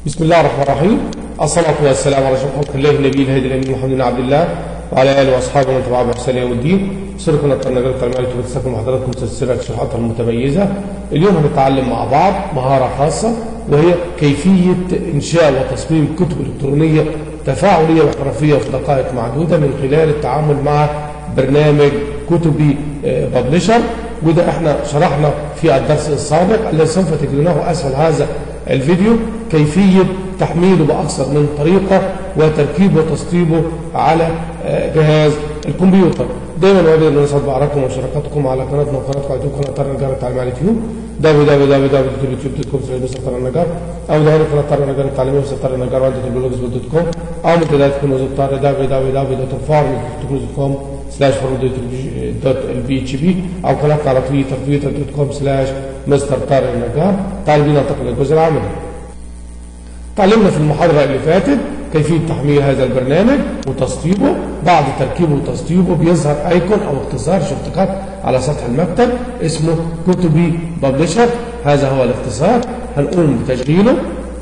بسم الله الرحمن الرحيم الصلاة والسلام على رسول خلق الله النبي الهادي الأمين محمد بن عبد الله وعلى آله وأصحابه ومن تبعهم بإحسان يوم الدين سيركم النجاة التعليمية تمسكم حضراتكم سلسلة الشروحات المتميزة اليوم هنتعلم مع بعض مهارة خاصة وهي كيفية إنشاء وتصميم كتب إلكترونية تفاعلية واحترافية في دقائق معدودة من خلال التعامل مع برنامج كتبي ببلشر وده احنا شرحنا في الدرس السابق الذي سوف تجدونه اسفل هذا الفيديو كيفية تحميله بأكثر من طريقة وتركيبه وتسطيبه على جهاز الكمبيوتر دايما أود أن نسعد بأراءكم ومشاركاتكم على قناتنا وقناتكم على قناة طار النجار التعليمية على اليوتيوب www.youtube.com النجار أو دهون قناة طار النجار التعليمية وسط طار النجار وعدة كوم أو منتدياتكم وزد طار www.farm.com سلاش دوت البي اتش بي او قناتنا على تويتر تويتر دوت كوم سلاش مستر طارق النجار تعالوا بينا ننتقل للجزء العملي تعلمنا في المحاضرة اللي فاتت كيفية تحميل هذا البرنامج وتسطيبه بعد تركيبه وتسطيبه بيظهر ايكون او اختصار شفتكات على سطح المكتب اسمه كتبي ببلشر هذا هو الاختصار هنقوم بتشغيله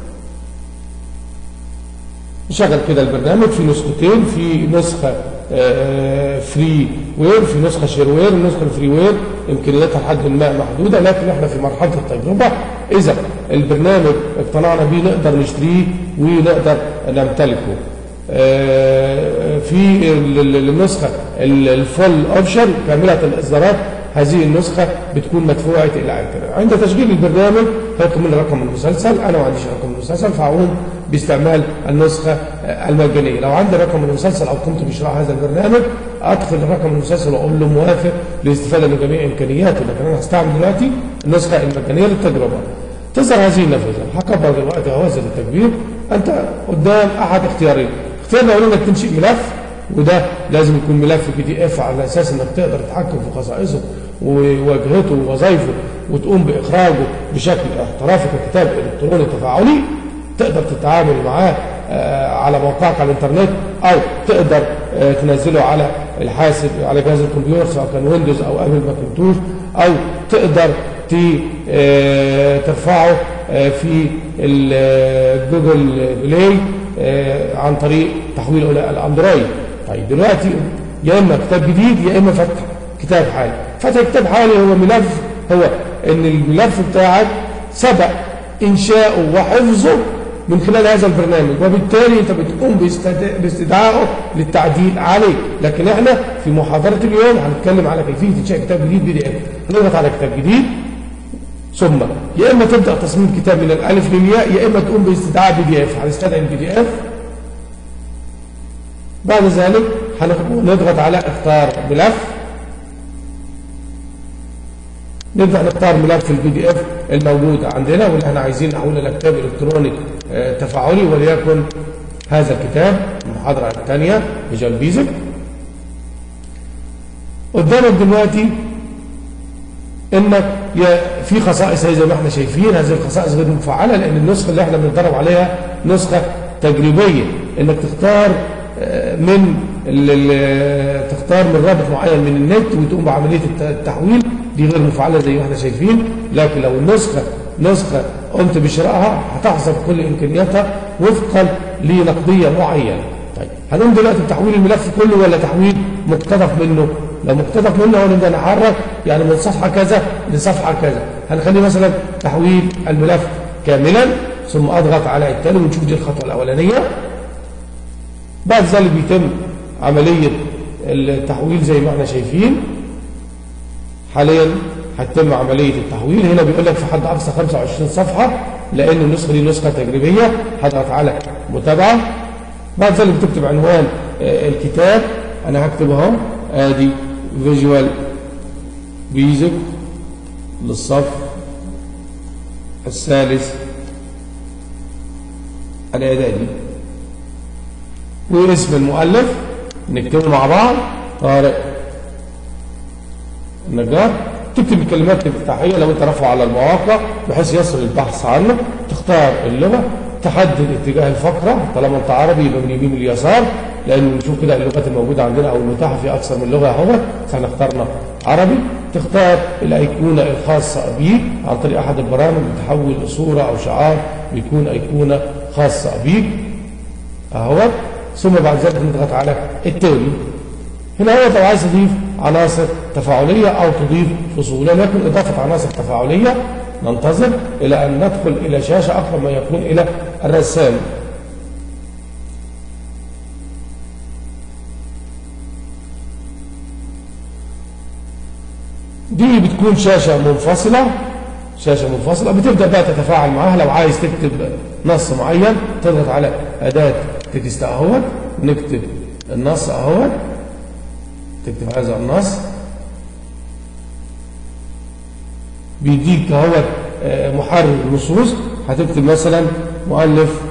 نشغل كده البرنامج في نسختين في نسخة فري وير في نسخة شير وير النسخة الفري وير إمكانياتها لحد ما محدودة لكن احنا في مرحلة التجربة إذا البرنامج اقتنعنا بيه نقدر نشتريه ونقدر نمتلكه في النسخة الفول اوبشن كاملة الإصدارات هذه النسخة بتكون مدفوعة إلى الانترنت عند تشغيل البرنامج هيطلب مني رقم المسلسل أنا ما عنديش رقم المسلسل فأقوم باستعمال النسخة المجانية لو عندي رقم المسلسل أو قمت بشراء هذا البرنامج أدخل رقم المسلسل وأقول له موافق للاستفادة من جميع إمكانياته لكن أنا هستعمل دلوقتي النسخة المجانية للتجربة تظهر هذه النافذة هكبر دلوقتي هوازن التكبير أنت قدام أحد اختيارين اختيار الأولاني إنك تنشئ ملف وده لازم يكون ملف بي دي اف على اساس انك تقدر تتحكم في خصائصه وواجهته ووظائفه وتقوم باخراجه بشكل احترافي ككتاب الكتروني تفاعلي تقدر تتعامل معاه على موقعك على الانترنت او تقدر تنزله على الحاسب على جهاز الكمبيوتر سواء كان ويندوز او ابل ماكنتوش او تقدر ترفعه في الجوجل بلاي عن طريق تحويل الى الاندرويد طيب دلوقتي يا اما كتاب جديد يا اما فتح كتاب حالي فتح كتاب حالي هو ملف هو ان الملف بتاعك سبق انشاؤه وحفظه من خلال هذا البرنامج وبالتالي انت بتقوم باستدعائه للتعديل عليه لكن احنا في محاضرة اليوم هنتكلم على كيفية انشاء كتاب جديد بي دي اف هنضغط على كتاب جديد ثم يا اما تبدا تصميم كتاب من الالف للياء يا اما تقوم باستدعاء بي دي اف هنستدعي البي دي اف بعد ذلك هنضغط على اختار ملف نبدا نختار ملف البي دي اف الموجود عندنا واللي احنا عايزين نحوله الى كتاب الكتروني تفاعلي وليكن هذا الكتاب المحاضره الثانيه فيجوال بيزك قدامك دلوقتي انك في خصائص زي ما احنا شايفين هذه الخصائص غير مفعله لان النسخه اللي احنا بنتدرب عليها نسخه تجريبيه انك تختار من تختار من رابط معين من النت وتقوم بعمليه التحويل دي غير مفعله زي ما احنا شايفين لكن لو النسخه نسخه قمت بشرائها هتحصل كل امكانياتها وفقا لنقديه معينه طيب هنقوم دلوقتي بتحويل الملف كله ولا تحويل مقتطف منه لو مقتطف منه هنبدا نحرك يعني من صفحه كذا لصفحه كذا هنخلي مثلا تحويل الملف كاملا ثم اضغط على التالي ونشوف دي الخطوه الاولانيه بعد ذلك بيتم عمليه التحويل زي ما احنا شايفين حاليا هتتم عمليه التحويل هنا بيقول لك في حد اقصى 25 صفحه لان النسخه دي نسخه تجريبيه هضغط على متابعه بعد ذلك بتكتب عنوان الكتاب انا هكتب اهو ادي فيجوال بيزك للصف الثالث الاعدادي واسم المؤلف نكتبه مع بعض طارق النجار تكتب الكلمات الافتتاحيه لو انت رافعه على المواقع بحيث يصل البحث عنه تختار اللغه تحدد اتجاه الفقره طالما انت عربي يبقى من اليمين لليسار لان نشوف كده اللغات الموجوده عندنا او المتاحه في اكثر من لغه اهو احنا اخترنا عربي تختار الايقونه الخاصه بيك عن طريق احد البرامج بتحول صوره او شعار بيكون ايقونه خاصه بيك اهوت ثم بعد ذلك نضغط على التالي هنا هو لو عايز تضيف عناصر تفاعليه او تضيف فصول ولكن اضافه عناصر تفاعليه ننتظر الى ان ندخل الى شاشه اقرب ما يكون الى الرسام دي بتكون شاشة منفصلة شاشة منفصلة بتبدأ بقى تتفاعل معاها لو عايز تكتب نص معين تضغط على أداة تكست أهوت نكتب النص أهوت تكتب هذا النص بيديك اهوت آه، محرر نصوص هتكتب مثلا مؤلف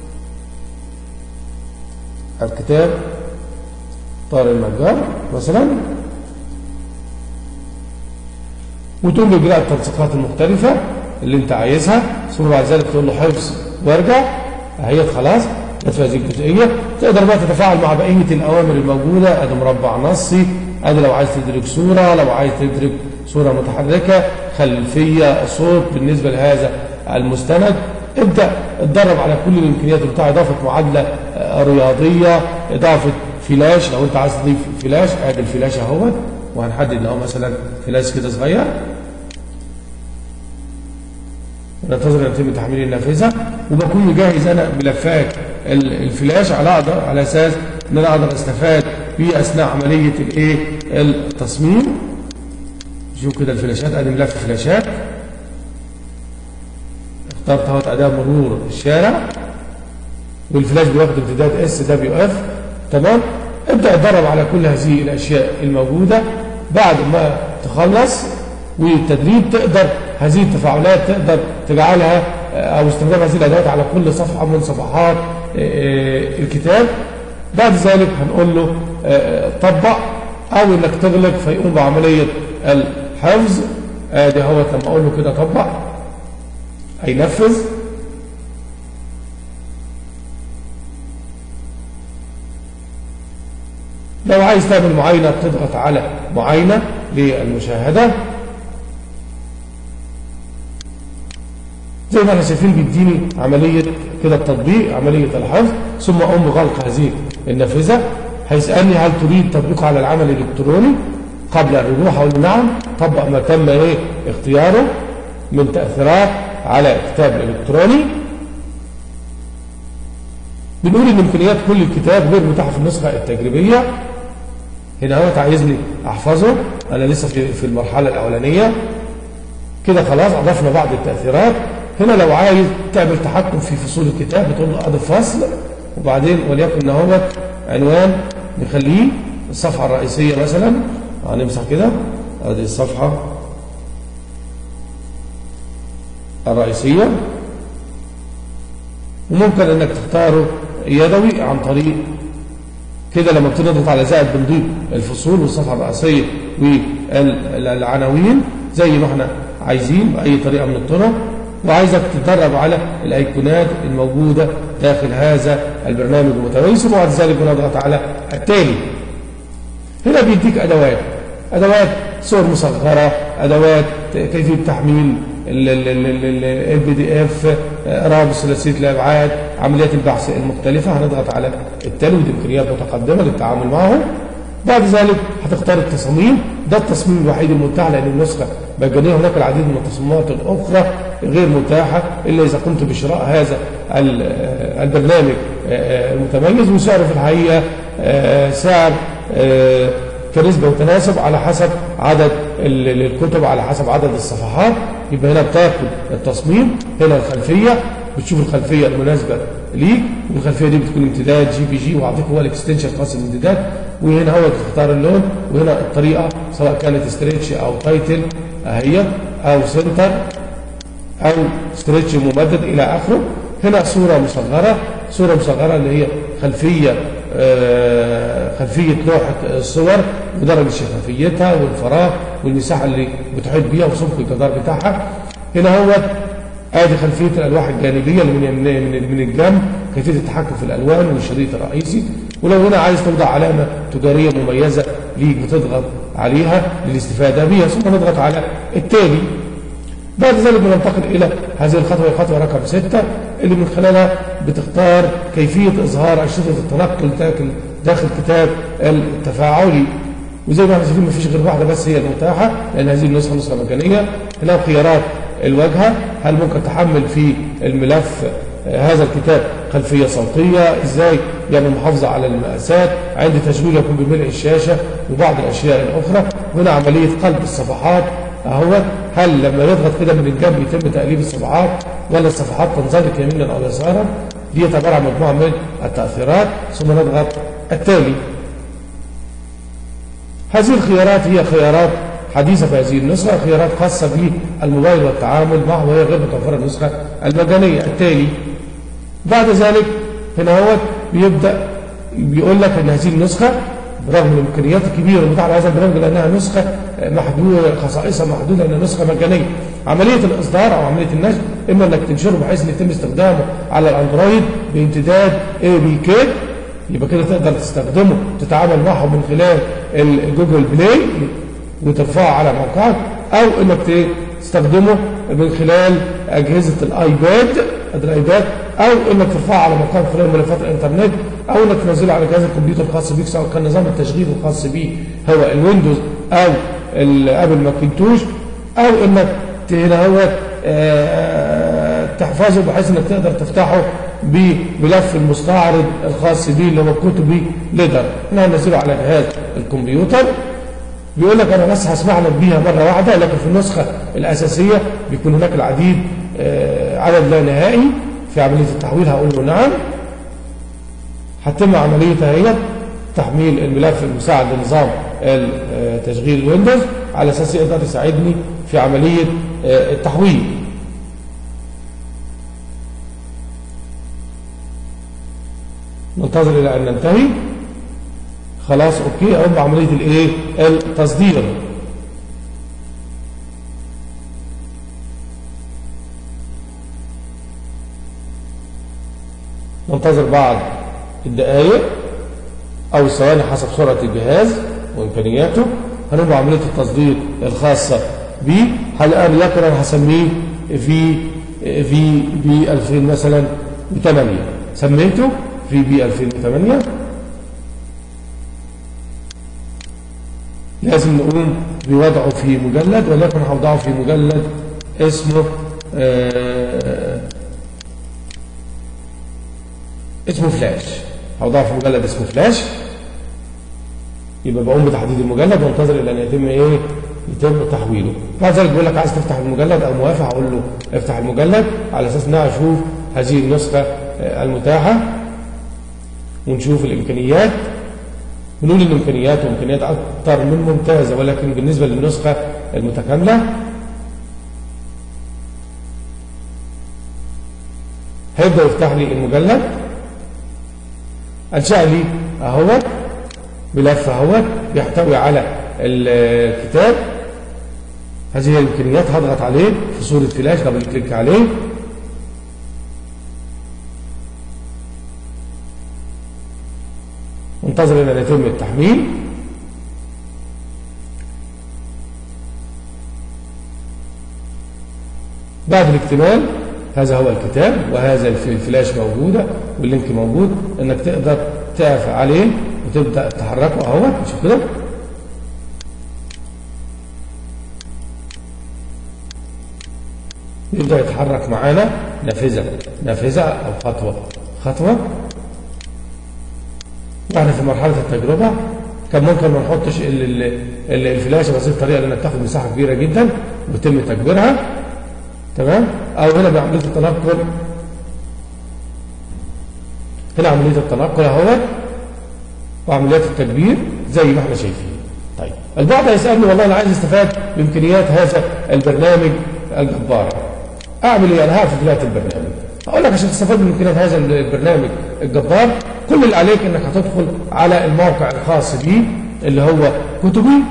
الكتاب طارق النجار مثلا وتقوم بإجراء التنسيقات المختلفة اللي أنت عايزها ثم بعد ذلك تقول له حفظ وارجع اهيت خلاص جت في هذه الجزئية تقدر بقى تتفاعل مع بقية الأوامر الموجودة أدي مربع نصي أدي لو عايز تدرك صورة لو عايز تدرك صورة متحركة خلفية صوت بالنسبة لهذا المستند ابدأ اتدرب على كل الإمكانيات بتاع إضافة معادلة آه، رياضية إضافة فلاش لو أنت عايز تضيف فلاش ادي الفلاش اهوت وهنحدد له مثلا فلاش كده صغير ننتظر ان يتم تحميل النافذه وبكون مجهز انا ملفات ال- الفلاش على اقدر على اساس ان انا اقدر استفاد في اثناء عمليه الايه التصميم شوف كده الفلاشات ادي ملف فلاشات اخترت اهوت اداه مرور الشارع والفلاش بياخد امتداد اس دبليو اف تمام ابدا اتدرب على كل هذه الاشياء الموجوده بعد ما تخلص والتدريب تقدر هذه التفاعلات تقدر تجعلها آه، او استخدام هذه الادوات على كل صفحه من صفحات آه، الكتاب بعد ذلك هنقول له آه، طبق او انك تغلق فيقوم بعمليه الحفظ ادي هو لما اقول له كده طبق هينفذ لو عايز تعمل معاينة بتضغط على معاينة للمشاهدة زي ما احنا شايفين بيديني عملية كده التطبيق عملية الحفظ ثم أقوم بغلق هذه النافذة هيسألني هل تريد تطبيقه على العمل الإلكتروني قبل الرجوع هقول له نعم طبق ما تم ايه اختياره من تأثيرات على الكتاب الإلكتروني بنقول ان امكانيات كل الكتاب غير متاحه في النسخه التجريبيه هنا هو عايزني احفظه انا لسه في في المرحله الاولانيه كده خلاص اضفنا بعض التاثيرات هنا لو عايز تعمل تحكم في فصول الكتاب بتقول له اضف فصل وبعدين وليكن هو عنوان نخليه الصفحه الرئيسيه مثلا هنمسح كده ادي الصفحه الرئيسيه وممكن انك تختاره يدوي عن طريق كده لما بتضغط على زائد بنضيف الفصول والصفحه الرئيسيه والعناوين زي ما احنا عايزين باي طريقه من الطرق وعايزك تتدرب على الايقونات الموجوده داخل هذا البرنامج المتميز وبعد ذلك بنضغط على التالي هنا بيديك ادوات ادوات صور مصغره ادوات كيفيه تحميل البي دي اف رابط ثلاثيه الابعاد عمليات البحث المختلفه هنضغط على التالي ودي امكانيات متقدمه للتعامل معه بعد ذلك هتختار التصاميم ده التصميم الوحيد المتاح لان النسخه مجانيه هناك العديد من التصميمات الاخرى غير متاحه الا اذا قمت بشراء هذا البرنامج المتميز وسعره في الحقيقه سعر كنسبة وتناسب على حسب عدد الكتب على حسب عدد الصفحات يبقى هنا بتاخد التصميم هنا الخلفية بتشوف الخلفية المناسبة ليك والخلفية دي بتكون امتداد جي بي جي وأعطيك هو الاكستنشن خاص بالامتداد وهنا هو تختار اللون وهنا الطريقة سواء كانت ستريتش أو تايتل أهي أو سنتر أو ستريتش ممدد إلى آخره هنا صورة مصغرة صورة مصغرة اللي هي خلفية آه خلفية لوحة الصور ودرجة شفافيتها والفراغ والمساحة اللي بتحيط بيها وسمك الجدار بتاعها هنا هو ادي خلفية الالواح الجانبية اللي من من من الجنب كيفية التحكم في الالوان والشريط الرئيسي ولو هنا عايز توضع علامة تجارية مميزة ليك بتضغط عليها للاستفادة بها ثم نضغط على التالي بعد ذلك بننتقل إلى هذه الخطوة الخطوة رقم ستة اللي من خلالها بتختار كيفية إظهار أشرطة التنقل داخل داخل كتاب التفاعلي وزي ما احنا شايفين مفيش غير واحدة بس هي المتاحة لأن هذه النسخة نسخة مجانية هنا خيارات الواجهة هل ممكن تحمل في الملف هذا الكتاب خلفية صوتية ازاي يعمل محافظة على المقاسات عند تشغيل يكون بملء الشاشة وبعض الأشياء الأخرى هنا عملية قلب الصفحات اهو هل لما يضغط كده من الجنب يتم تقليب الصفحات ولا الصفحات تنزلق يمينا او يسارا دي عباره عن مجموعه من التاثيرات ثم نضغط التالي هذه الخيارات هي خيارات حديثة في هذه النسخة خيارات خاصة بالموبايل والتعامل معه وهي غير متوفرة النسخة المجانية التالي بعد ذلك هنا هو بيبدأ بيقول لك ان هذه النسخة برغم من الامكانيات الكبيره المتاحه لهذا البرنامج لانها نسخه محدوده خصائصها محدوده لانها نسخه مجانيه. عمليه الاصدار او عمليه النشر اما انك تنشره بحيث ان يتم استخدامه على الاندرويد بامتداد اي بي كي يبقى كده تقدر تستخدمه تتعامل معه من خلال الجوجل بلاي وترفعه على موقعك او انك تستخدمه من خلال اجهزه الايباد الايباد او انك ترفعه على موقعك من خلال ملفات الانترنت او انك تنزله على جهاز الكمبيوتر الخاص بيك سواء كان نظام التشغيل الخاص بيه هو الويندوز او الابل ماكنتوش او انك هنا هو تحفظه بحيث انك تقدر تفتحه بملف المستعرض الخاص بيه اللي هو كتبي ليدر احنا هننزله على جهاز الكمبيوتر بيقول لك انا بس هسمع لك بيها مره واحده لكن في النسخه الاساسيه بيكون هناك العديد عدد لا نهائي في عمليه التحويل هقول له نعم هتتم عمليه هي تحميل الملف المساعد لنظام تشغيل الويندوز على اساس يقدر يساعدني في عمليه التحويل ننتظر الى ان ننتهي خلاص اوكي اقوم بعمليه الايه التصدير ننتظر بعض الدقائق او الثواني حسب سرعه الجهاز وامكانياته هنقوم بعمليه التصدير الخاصه بيه هل انا لكن انا هسميه في في بي 2000 مثلا 8 سميته في بي 2008 لازم نقوم بوضعه في مجلد ولكن هوضعه في مجلد اسمه آه اسمه فلاش هوضعه في مجلد اسمه فلاش يبقى بقوم بتحديد المجلد وانتظر الى ان يتم ايه يتم تحويله بعد ذلك بيقول لك عايز تفتح المجلد او موافق اقول له افتح المجلد على اساس ان انا اشوف هذه النسخه المتاحه ونشوف الامكانيات بنقول ان امكانيات وامكانيات اكثر من ممتازه ولكن بالنسبه للنسخه المتكامله هيبدا يفتح لي المجلد انشا لي اهوت ملف اهوت يحتوي على الكتاب هذه هي الامكانيات هضغط عليه في صوره فلاش دبل كليك عليه انتظر الى ان يتم التحميل بعد الاكتمال هذا هو الكتاب وهذا الفلاش موجودة واللينك موجود انك تقدر تقف عليه وتبدأ تحركه اهوت شوف كده يبدأ يتحرك معانا نافذة نافذة أو خطوة خطوة واحنا في مرحلة التجربة كان ممكن ما نحطش الفلاشة بس بطريقة لأنها بتاخد مساحة كبيرة جدا ويتم تكبيرها تمام أو هنا بعملية التنقل هنا عملية التنقل اهوت وعمليات التكبير زي ما احنا شايفين طيب البعض هيسألني والله أنا عايز استفاد بإمكانيات هذا البرنامج الجبار أعمل إيه؟ أنا هقفل دلوقتي البرنامج أقول لك عشان تستفاد من إمكانيات هذا البرنامج الجبار كل اللي عليك إنك هتدخل على الموقع الخاص بيه اللي هو كتبي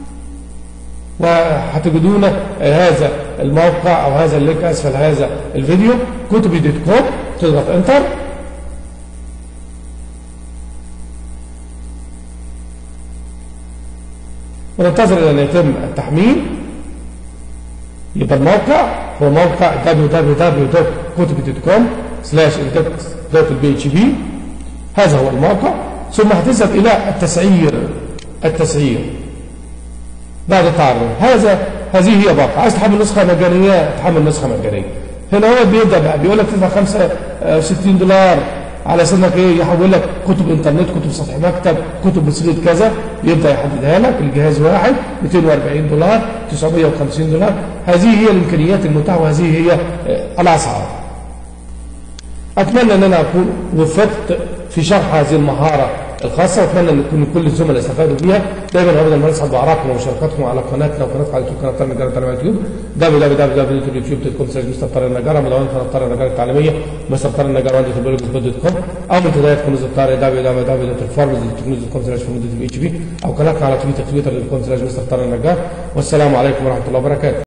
وهتجدون هذا الموقع أو هذا اللينك أسفل هذا الفيديو كتبي دوت كوم تضغط انتر وننتظر الى ان يتم التحميل يبقى الموقع هو موقع www.kutub.com index.php هذا هو الموقع ثم هتذهب الى التسعير التسعير بعد التعرض هذا هذه هي باقة عايز تحمل نسخة مجانية تحمل نسخة مجانية هنا هو بيبدأ بقى بيقول لك تدفع 65 دولار على اساس انك ايه يحول لك كتب انترنت كتب سطح مكتب كتب بصيغه كذا يبدا يحددها لك الجهاز واحد 240 دولار 950 دولار هذه هي الامكانيات المتاحه وهذه هي الاسعار اتمنى ان انا اكون وفقت في شرح هذه المهاره الخاصه واتمنى ان يكون كل الزملاء استفادوا بيها دايما ابدا ما نسعد باعراضكم ومشاركاتكم على قناتنا وقناتكم على اليوتيوب قناه النجار التعليميه يوتيوب www.youtube.com سلاش مستر طارق النجار مدونه قناه طارق النجار التعليميه مستر طارق النجار وعندي في دوت كوم او من تدايه كنوز الطارق www.farmers.com سلاش اتش بي او قناتنا على تويتر تويتر.com سلاش مستر طارق النجار والسلام عليكم ورحمه الله وبركاته